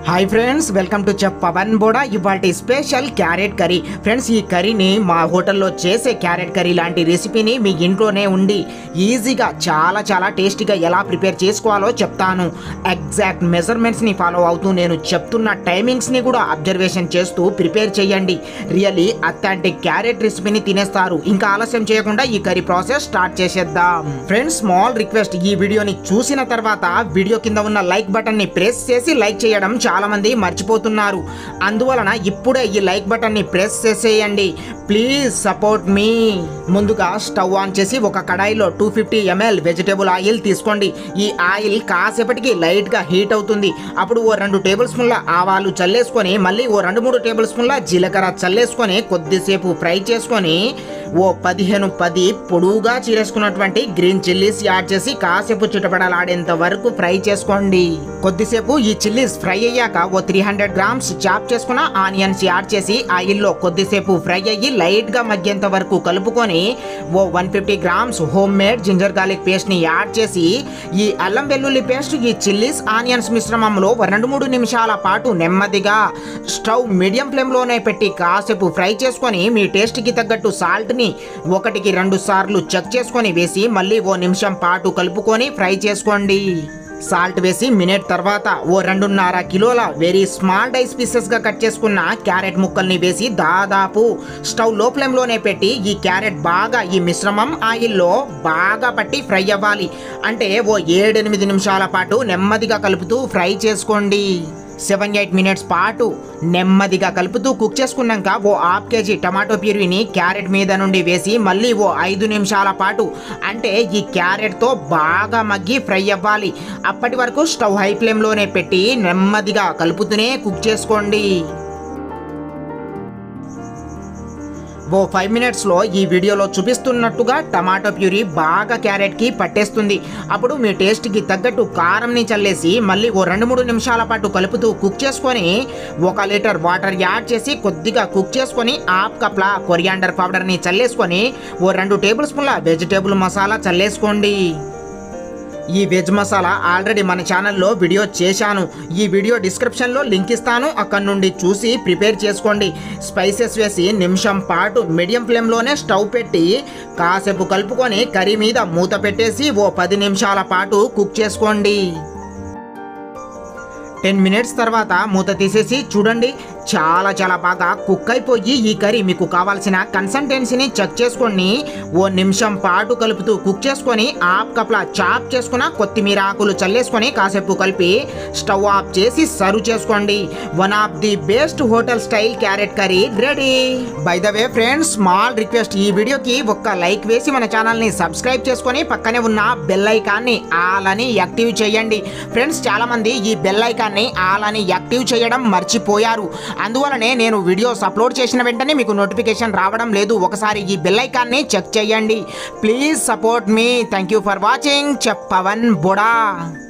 hi friends welcome to చెప్ పవన్ బోడా ఇవాటి special carrot curry friends ఈ కర్రీని మా హోటల్లో చేసే క్యారెట్ కర్రీ లాంటి రెసిపీని మీ ఇంట్లోనే ఉండి ఈజీగా చాలా చాలా టేస్టీగా ఎలా ప్రిపేర్ చేసుకోవాలో చెప్తాను ఎగ్జాక్ట్ మెజర్మెంట్స్ని ఫాలో అవుతూ నేను చెప్తున్న టైమింగ్స్ని కూడా అబ్జర్వేషన్ చేస్తూ ప్రిపేర్ చేయండి రియలీ అథెంటిక్ క్యారెట్ రెసిపీని తినేస్తారు ఇంకా ఆలస్యం చేయకుండా ఈ కర్రీ ప్రాసెస్ స్టార్ట్ చేసేద్దాం ఫ్రెండ్స్ స్మాల్ రిక్వెస్ట్ ఈ వీడియోని చూసిన తర్వాత వీడియో కింద ఉన్న లైక్ బటన్ ని ప్రెస్ చేసి లైక్ చేయడం చాలా మంది మర్చిపోతున్నారు అందువలన ఇప్పుడే ఈ లైక్ బటన్ ని ప్రెస్ చేసేయండి ప్లీజ్ సపోర్ట్ మీ ముందుగా స్టవ్ ఆన్ చేసి ఒక కడాయిలో two fifty ML vegetable oil తీసుకోండి ఈ ఆయిల్ కాసేపటికి లైట్ గా హీట్ అవుతుంది అప్పుడు ఓ రెండు టేబుల్ స్పూన్ల ఆవాలు చల్లేసుకొని మళ్ళీ ఓ రెండు మూడు టేబుల్ స్పూన్ల జీలకర్ర చల్లేసుకొని కొద్దిసేపు ఫ్రై చేసుకొని ఓ పదిహేను పది పొడువుగా చీరేసుకున్నటువంటి గ్రీన్ చిల్లీస్ యాడ్ చేసి కాసేపు చుట్టపడలాడేంత వరకు ఫ్రై చేసుకోండి కొద్దిసేపు ఈ చిల్లీస్ ఫ్రై అయ్యాక ఓ త్రీ హండ్రెడ్ గ్రామ్స్ చాప్ చేసుకున్న ఆనియన్స్ యాడ్ చేసి ఆయిల్లో కొద్దిసేపు ఫ్రై అయ్యి లైట్ గా మగ్గేంత వరకు కలుపుకొని ఓ one fifty grams home made ginger garlic paste ని యాడ్ చేసి ఈ అల్లం వెల్లుల్లి పేస్ట్ ఈ చిల్లీస్ ఆనియన్స్ మిశ్రమంలో ఓ రెండు మూడు నిమిషాల పాటు నెమ్మదిగా స్టవ్ మీడియం ఫ్లేమ్లోనే పెట్టి కాసేపు ఫ్రై చేసుకొని మీ టేస్ట్కి తగ్గట్టు సాల్ట్ని ఒకటికి రెండు సార్లు చెక్ చేసుకొని వేసి మళ్ళీ ఓ నిమిషం పాటు కలుపుకొని ఫ్రై చేసుకోండి సాల్ట్ వేసి మినిట్ తర్వాత ఓ రెండున్నర కిలోల వెరీ స్మాల్ డైస్ పీసెస్గా కట్ చేసుకున్న క్యారెట్ ముక్కల్ని వేసి దాదాపు స్టవ్ లో ఫ్లేమ్లోనే పెట్టి ఈ క్యారెట్ బాగా ఈ మిశ్రమం ఆయిల్లో బాగా పట్టి ఫ్రై అవ్వాలి అంటే ఓ ఏడెనిమిది నిమిషాల పాటు నెమ్మదిగా కలుపుతూ ఫ్రై చేసుకోండి సెవెన్ ఎయిట్ మినిట్స్ పాటు నెమ్మదిగా కలుపుతూ కుక్ చేసుకున్నాక ఓ హాఫ్ కేజీ టమాటో ప్యూరీని క్యారెట్ మీద నుండి వేసి మళ్ళీ ఓ ఐదు నిమిషాల పాటు అంటే ఈ క్యారెట్తో బాగా మగ్గి ఫ్రై అవ్వాలి అప్పటి వరకు స్టవ్ హై ఫ్లేమ్లోనే పెట్టి నెమ్మదిగా కలుపుతూనే కుక్ చేసుకోండి ఓ ఫైవ్ మినిట్స్లో ఈ వీడియోలో చూపిస్తున్నట్టుగా టమాటో ప్యూరీ బాగా క్యారెట్కి పట్టేస్తుంది అప్పుడు మీ టేస్ట్కి తగ్గట్టు కారంని చల్లేసి మళ్ళీ ఓ రెండు మూడు నిమిషాల పాటు కలుపుతూ కుక్ చేసుకొని ఒక లీటర్ వాటర్ యాడ్ చేసి కొద్దిగా కుక్ చేసుకొని హాఫ్ కప్ల కొరియాండర్ పౌడర్ని చల్లేసుకొని ఓ రెండు టేబుల్ స్పూన్ల వెజిటేబుల్ మసాలా చల్లేసుకోండి ఈ వెజ్ మసాలా ఆల్రెడీ మన ఛానల్లో వీడియో చేశాను ఈ వీడియో డిస్క్రిప్షన్లో లింక్ ఇస్తాను అక్కడ నుండి చూసి ప్రిపేర్ చేసుకోండి స్పైసెస్ వేసి నిమిషం పాటు మీడియం ఫ్లేమ్లోనే స్టవ్ పెట్టి కాసేపు కలుపుకొని కర్రీ మీద మూత పెట్టేసి ఓ పది నిమిషాల పాటు కుక్ చేసుకోండి టెన్ మినిట్స్ తర్వాత మూత తీసేసి చూడండి చాలా చాలా బాగా కుక్ అయిపోయి ఈ కర్రీ మీకు కావాల్సిన కన్సల్టెన్సీని చెక్ చేసుకొని ఓ నిమిషం పాటు కలుపుతూ కుక్ చేసుకొని హాఫ్ కప్ల చాప్ చేసుకున్న కొత్తిమీర ఆకులు చల్లేసుకొని కాసేపు కలిపి స్టవ్ ఆఫ్ చేసి సర్వ్ చేసుకోండి one of the best hotel style carrot curry ready by the way friends small request ఈ వీడియోకి ఒక్క లైక్ వేసి మన ఛానల్ని సబ్స్క్రైబ్ చేసుకొని పక్కనే ఉన్న బెల్ ఐకాన్ని ఆల్ అని యాక్టివ్ చేయండి ఫ్రెండ్స్ చాలా మంది ఈ బెల్ ఐకాన్ని ఆల్ అని యాక్టివ్ చేయడం మర్చిపోయారు అందువలనే నేను వీడియోస్ అప్లోడ్ చేసిన వెంటనే మీకు నోటిఫికేషన్ రావడం లేదు ఒకసారి ఈ బెల్ ఐకాన్ని చెక్ చేయండి ప్లీజ్ సపోర్ట్ మీ thank you for watching chef Pavan బొడా